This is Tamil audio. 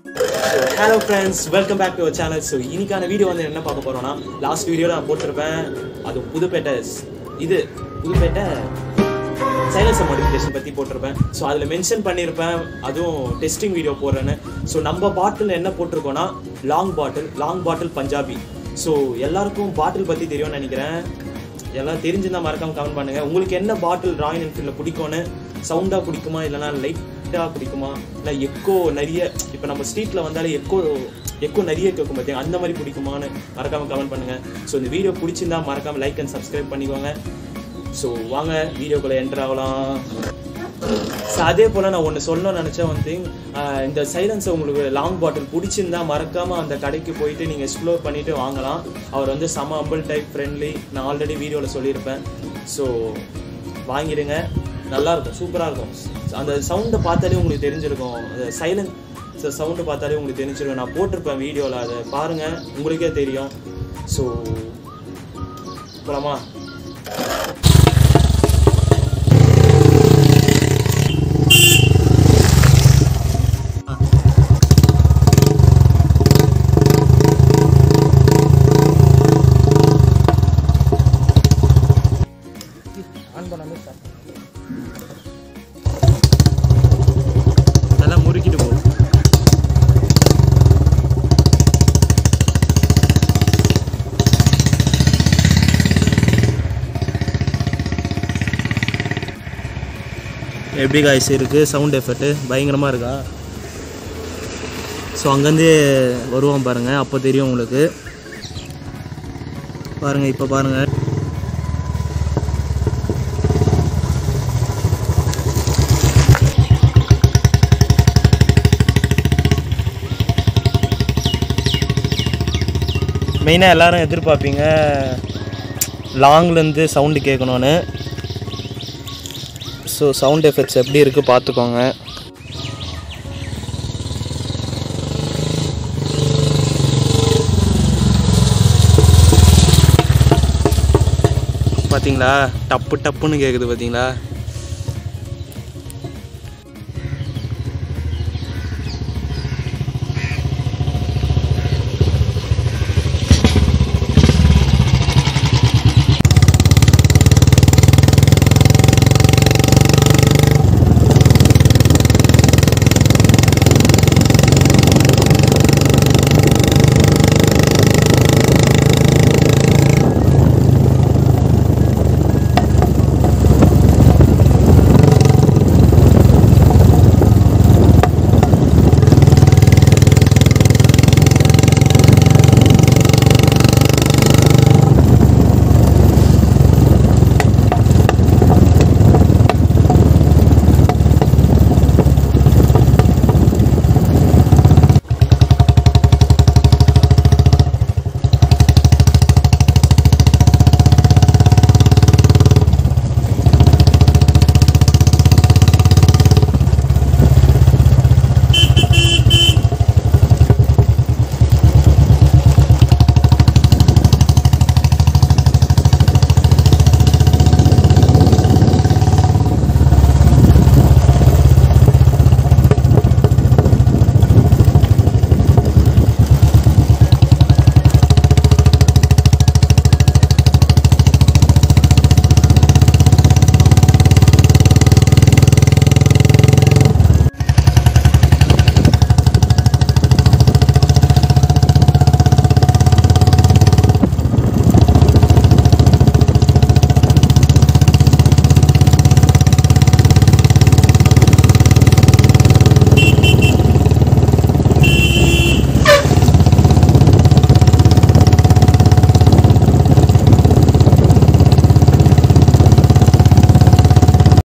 hello friends welcome back to our channel so இன்னைக்கான வீடியோ வந்து என்ன பார்க்க போறோம்னா லாஸ்ட் வீடியோவில் நான் போட்டிருப்பேன் அது புதுப்பேட்டை ஸ்- இது புதுப்பேட்டை சைலன்சர் மாடிஃபிகேஷன் பற்றி போட்டிருப்பேன் ஸோ அதில் மென்ஷன் பண்ணியிருப்பேன் அதுவும் டெஸ்டிங் வீடியோ போடுறேன்னு ஸோ நம்ம பாட்டில் என்ன போட்டிருக்கோம்னா long bottle long bottle Punjabi so எல்லாருக்கும் பாட்டில் பற்றி தெரியும்னு நினைக்கிறேன் எல்லாம் தெரிஞ்சிருந்தா மறக்காம கமெண்ட் பண்ணுங்க உங்களுக்கு என்ன பாட்டில் ராயல் என்ஃபீல்டில் பிடிக்கும்னு சவுண்டாக பிடிக்குமா இல்லைனா லைட்டாக பிடிக்குமா இல்லை எக்கோ நிறைய இப்போ நம்ம ஸ்ட்ரீட்டில் வந்தாலே எக்கோ எக்கோ நிறைய கேட்கும் பார்த்தீங்க அந்த மாதிரி பிடிக்குமான்னு மறக்காம கமெண்ட் பண்ணுங்க ஸோ இந்த வீடியோ பிடிச்சிருந்தா மறக்காம லைக் அண்ட் சப்ஸ்கிரைப் பண்ணிக்கோங்க ஸோ வாங்க வீடியோக்குள்ளே என்டர் ஆகலாம் ஸோ அதே போல் நான் ஒன்று சொல்லணும்னு நினச்சேன் ஒன் திங் இந்த சைலன்ஸை உங்களுக்கு லாங் பாட்டில் பிடிச்சிருந்தா மறக்காமல் அந்த கடைக்கு போயிட்டு நீங்கள் எக்ஸ்ப்ளோர் பண்ணிவிட்டு வாங்கலாம் அவர் வந்து செம அம்பிள் டைப் ஃப்ரெண்ட்லி நான் ஆல்ரெடி வீடியோவில் சொல்லியிருப்பேன் ஸோ வாங்கிடுங்க நல்லா இருக்கும் சூப்பராக இருக்கும் அந்த சவுண்டை பார்த்தாலே உங்களுக்கு தெரிஞ்சிருக்கும் அந்த சைலன்ஸ் சவுண்டு பார்த்தாலே உங்களுக்கு தெரிஞ்சிருக்கும் நான் போட்டிருப்பேன் வீடியோவில் அதை பாருங்கள் உங்களுக்கே தெரியும் ஸோ போலாமா நல்லா முறுக்கிட்டு போ எப்படி காய்ஸ் இருக்குது சவுண்ட் எஃபெக்ட்டு பயங்கரமாக இருக்கா ஸோ அங்கேருந்து வருவான் பாருங்கள் அப்போ தெரியும் உங்களுக்கு பாருங்கள் இப்போ பாருங்கள் மெயினாக எல்லாரும் எதிர்பார்ப்பீங்க லாங்லேருந்து சவுண்டு கேட்கணுன்னு ஸோ சவுண்ட் எஃபெக்ட்ஸ் எப்படி இருக்குது பார்த்துக்கோங்க பார்த்தீங்களா டப்பு டப்புன்னு கேட்குது பார்த்தீங்களா